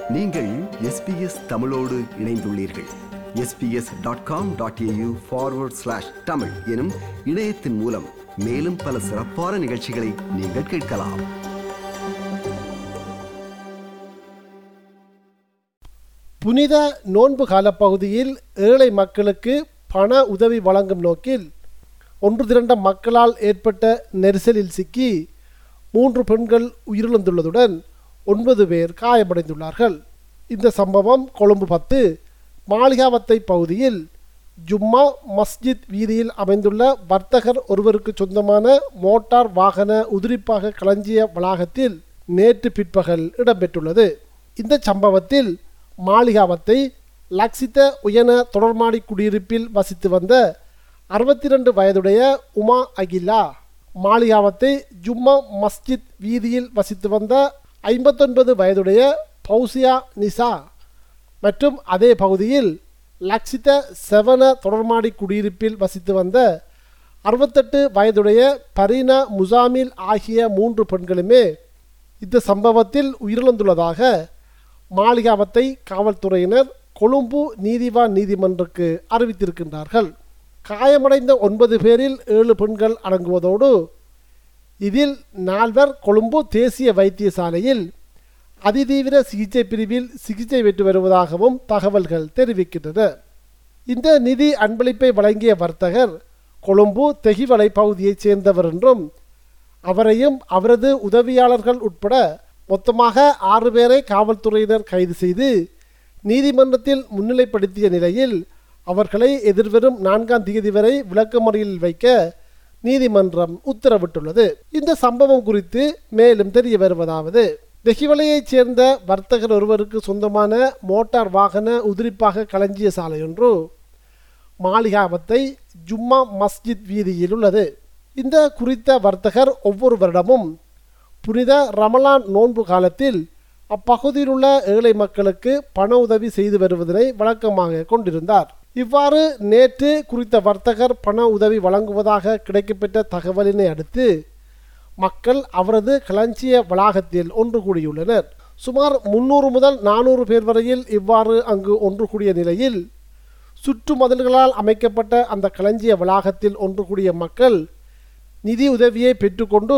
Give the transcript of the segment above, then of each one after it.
நீங்கள் எஸ்பிஎஸ் தமிழோடு இணைந்துள்ளீர்கள் SBS dot com dot AU forward slash Tamil எனும் இணையத்தின் மூலம் மேலும் பல சிறப்பான நிகழ்ச்சிகளை நீங்கள் கேட்கலாம் புனித நோன்பு காலப்பகுதியில் ஏழை மக்களுக்கு பண உதவி வழங்கும் நோக்கில் ஒன்று திரண்ட மக்களால் ஏற்பட்ட நெரிசலில் சிக்கி மூன்று பெண்கள் உயிரிழந்துள்ளதுடன் ஒன்பது பேர் காயமடைந்துள்ளார்கள் இந்த சம்பவம் கொழும்பு பத்து மாளிகாவத்தை பகுதியில் ஜும்மா மஸ்ஜித் வீதியில் அமைந்துள்ள வர்த்தகர் ஒருவருக்கு சொந்தமான மோட்டார் வாகன உதிரிப்பாக களஞ்சிய வளாகத்தில் நேற்று பிற்பகல் இடம்பெற்றுள்ளது இந்த சம்பவத்தில் மாளிகாவத்தை லக்சித உயன தொடர்மாடி குடியிருப்பில் வசித்து வந்த அறுபத்தி ரெண்டு வயதுடைய உமா அகிலா மாளிகாவத்தை ஜும்மா மஸ்ஜித் வீதியில் வசித்து வந்த ஐம்பத்தொன்பது வயதுடைய பௌசியா நிசா மற்றும் அதே பகுதியில் லக்ஷித செவன தொடர்மாடி குடியிருப்பில் வசித்து வந்த அறுபத்தெட்டு வயதுடைய பரீனா முசாமில் ஆகிய மூன்று பெண்களுமே இந்த சம்பவத்தில் உயிரிழந்துள்ளதாக மாளிகாவத்தை காவல்துறையினர் கொழும்பு நீதிவான் நீதிமன்றக்கு அறிவித்திருக்கின்றார்கள் காயமடைந்த ஒன்பது பேரில் ஏழு பெண்கள் அடங்குவதோடு இதில் நால்வர் கொழும்பு தேசிய வைத்தியசாலையில் அதிதீவிர சிகிச்சை பிரிவில் சிகிச்சை பெற்று வருவதாகவும் தகவல்கள் தெரிவிக்கின்றன இந்த நிதி அன்பளிப்பை வழங்கிய வர்த்தகர் கொழும்பு தெகிவலை பகுதியைச் சேர்ந்தவர் என்றும் அவரையும் அவரது உதவியாளர்கள் உட்பட மொத்தமாக ஆறு பேரை காவல்துறையினர் கைது செய்து நீதிமன்றத்தில் முன்னிலைப்படுத்திய நிலையில் அவர்களை எதிர்வரும் நான்காம் தேதி வரை விளக்கமறியலில் வைக்க நீதிமன்றம் உத்தரவிட்டுள்ளது இந்த சம்பவம் குறித்து மேலும் தெரிய வருவதாவது தெஹிவலையைச் சேர்ந்த வர்த்தகர் ஒருவருக்கு சொந்தமான மோட்டார் வாகன உதிரிப்பாக களஞ்சிய சாலை ஒன்று மாளிகாவத்தை ஜும்மா மஸ்ஜித் வீதியில் உள்ளது இந்த குறித்த வர்த்தகர் ஒவ்வொரு வருடமும் புனித ரமலான் நோன்பு காலத்தில் அப்பகுதியில் உள்ள ஏழை மக்களுக்கு பண உதவி செய்து வருவதனை வழக்கமாக கொண்டிருந்தார் இவ்வாறு நேற்று குறித்த வர்த்தகர் பண உதவி வழங்குவதாக கிடைக்கப்பெற்ற தகவலினை அடுத்து மக்கள் அவரது களஞ்சிய வளாகத்தில் ஒன்று கூடியுள்ளனர் சுமார் முன்னூறு முதல் நானூறு பேர் வரையில் இவ்வாறு அங்கு ஒன்று கூடிய நிலையில் சுற்று மதில்களால் அமைக்கப்பட்ட அந்த களஞ்சிய வளாகத்தில் ஒன்று கூடிய மக்கள் நிதி உதவியை பெற்றுக்கொண்டு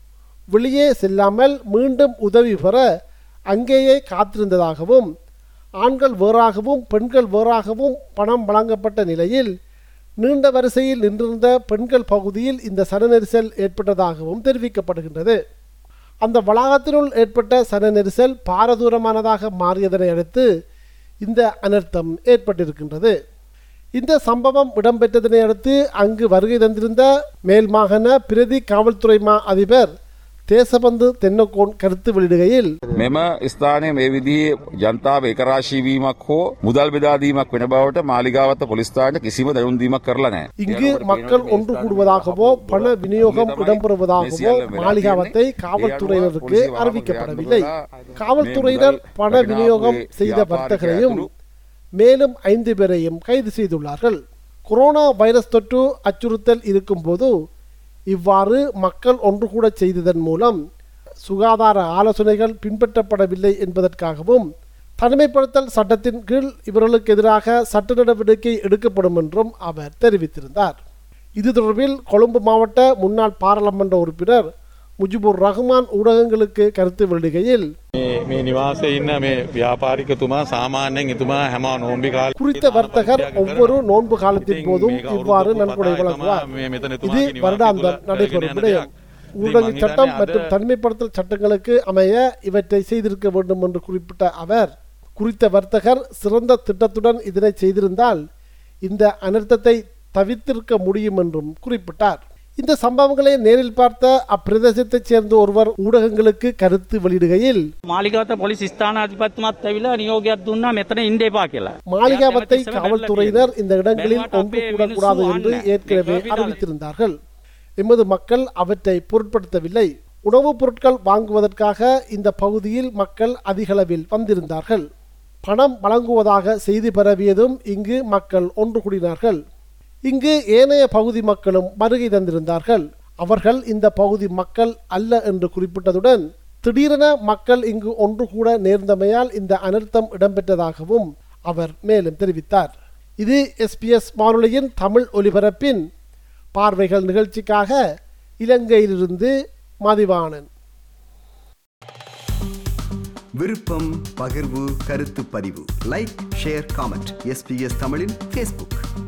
வெளியே செல்லாமல் மீண்டும் உதவி பெற அங்கேயே காத்திருந்ததாகவும் ஆண்கள் வேறாகவும் பெண்கள் வேறாகவும் பணம் வழங்கப்பட்ட நிலையில் நீண்ட வரிசையில் நின்றிருந்த பெண்கள் பகுதியில் இந்த சன நெரிசல் ஏற்பட்டதாகவும் தெரிவிக்கப்படுகின்றது அந்த வளாகத்தினுள் ஏற்பட்ட சன நெரிசல் பாரதூரமானதாக மாறியதனை அடுத்து இந்த அனர்த்தம் ஏற்பட்டிருக்கின்றது இந்த சம்பவம் இடம்பெற்றதனை அடுத்து அங்கு வருகை தந்திருந்த மேல் மாகாண பிரதி காவல்துறை மா அதிபர் தேசபந்து தென்னக்கோன் கருத்து வெளியிடுகையில் මෙම ස්ථානය මේ විදිහේ ජනතාව එකරාශීවීමක් හෝ මුදල් බෙදාදීමක් වෙන බවට මාලිගාවත පොලිස්ථානයට කිසිම දැනුම් දීමක් කරලා නැහැ. இங்கு மக்கள் ஒன்று கூடுவதாகவோ பண விநியோகம் இடம்பெறுவதாகவோ மாளிகாவத்தை காவல்துறையினருக்கு அறிவிக்கப்படவில்லை காவல்துறையினர் பண விநியோகம் செய்த வர்த்தகரையும் மேலும் ஐந்து பேரையும் கைது செய்துள்ளார்கள் கொரோனா வைரஸ் தொற்று அச்சுறுத்தல் இருக்கும்போது இவ்வாறு மக்கள் ஒன்று கூட செய்ததன் மூலம் சுகாதார ஆலோசனைகள் பின்பற்றப்படவில்லை என்பதற்காகவும் தனிமைப்படுத்தல் சட்டத்தின் கீழ் இவர்களுக்கு எதிராக சட்ட நடவடிக்கை எடுக்கப்படும் என்றும் அவர் தெரிவித்திருந்தார் இது தொடர்பில் கொழும்பு மாவட்ட முன்னாள் பாராளுமன்ற உறுப்பினர் முஜிபுர் ரஹ்மான் ஊடகங்களுக்கு கருத்து வெளியிடுகையில் මේ මේ නිවාසය ඉන්න මේ ව්‍යාපාරිකතුමා සාමාන්‍යයෙන් එතුමා හැම නෝම්බි කාල குறித்த வர்த்தகர் ஒவ்வொரு நோன்பு காலத்தின் போதும் இவ்வாறு நன்கொடை வழங்குவார் இது வருடாந்தம் நடைபெறும் விடயம் ஊடக சட்டம் மற்றும் தனிமைப்படுத்தல் சட்டங்களுக்கு அமைய இவற்றை செய்திருக்க வேண்டும் என்று குறிப்பிட்ட அவர் குறித்த வர்த்தகர் சிறந்த திட்டத்துடன் இதனை செய்திருந்தால் இந்த அனர்த்தத்தை தவிர்த்திருக்க முடியும் என்றும் குறிப்பிட்டார் இந்த சம்பவங்களை நேரில் பார்த்த அப்பிரதேசத்தைச் சேர்ந்த ஒருவர் ஊடகங்களுக்கு கருத்து வெளியிடுகையில் මාලිගවත පොලිස් ස්ථානාධිපත්තුමත් ඇවිලා නියෝගයක් දුන්නා මෙතන ඉන්න එපා කියලා. மாளிகாவத்தை காவல்துறையினர் இந்த இடங்களில் ஒன்று கூடக்கூடாது என்று ஏற்கனவே அறிவித்திருந்தார்கள் எமது மக்கள் அவற்றை பொருட்படுத்தவில்லை உணவுப் பொருட்கள் வாங்குவதற்காக இந்த பகுதியில் மக்கள் அதிகளவில் வந்திருந்தார்கள் பணம் வழங்குவதாக செய்தி பரவியதும் இங்கு மக்கள் ஒன்று கூடினார்கள் இங்கு ஏனைய பகுதி மக்களும் வருகை தந்திருந்தார்கள் அவர்கள் இந்த பகுதி மக்கள் அல்ல என்று குறிப்பிட்டதுடன் திடீரென மக்கள் இங்கு ஒன்று கூட நேர்ந்தமையால் இந்த அனர்த்தம் இடம்பெற்றதாகவும் அவர் மேலும் தெரிவித்தார் இது எஸ்பிஎஸ் வானொலியின் தமிழ் ஒலிபரப்பின் பார்வைகள் நிகழ்ச்சிக்காக இலங்கையிலிருந்து மதிவாணன் விருப்பம் பகிர்வு கருத்து பதிவு லைக் ஷேர் காமெண்ட் எஸ்பிஎஸ் தமிழின் ஃபேஸ்புக்